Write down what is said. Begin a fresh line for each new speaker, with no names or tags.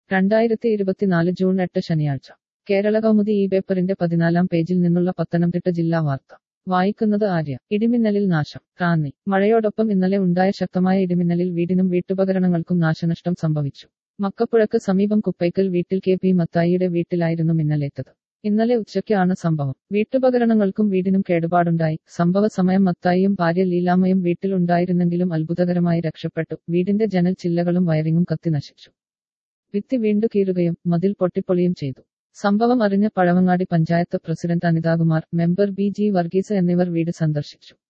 രണ്ടായിരത്തി ഇരുപത്തിനാല് ജൂൺ എട്ട് ശനിയാഴ്ച കേരള കൗമുദി ഈ പേപ്പറിന്റെ പതിനാലാം പേജിൽ നിന്നുള്ള പത്തനംതിട്ട ജില്ലാ വാർത്ത വായിക്കുന്നത് ആര്യ ഇടിമിന്നലിൽ നാശം റാന്നി മഴയോടൊപ്പം ഇന്നലെ ഉണ്ടായ ശക്തമായ ഇടിമിന്നലിൽ വീടിനും വീട്ടുപകരണങ്ങൾക്കും നാശനഷ്ടം സംഭവിച്ചു മക്കപ്പുഴക്ക് സമീപം കുപ്പൈക്കൽ വീട്ടിൽ കെ പി മത്തായിയുടെ വീട്ടിലായിരുന്നു മിന്നലേറ്റത് ഇന്നലെ ഉച്ചയ്ക്ക് ആണ് സംഭവം വീട്ടുപകരണങ്ങൾക്കും വീടിനും കേടുപാടുണ്ടായി സംഭവ സമയം മത്തായിയും ഭാര്യ ലീലാമ്മയും വീട്ടിൽ ഉണ്ടായിരുന്നെങ്കിലും അത്ഭുതകരമായി രക്ഷപ്പെട്ടു വീടിന്റെ ജനൽ ചില്ലകളും വയറിങ്ങും കത്തി നശിച്ചു ഭിത്തി വീണ്ടു കീറുകയും മതിൽ പൊട്ടിപ്പൊളിയും ചെയ്തു സംഭവം അറിഞ്ഞ Pazhavangadi panchayat president Anithakumar member B G Varghese എന്നിവർ വീട് സന്ദർശിച്ചു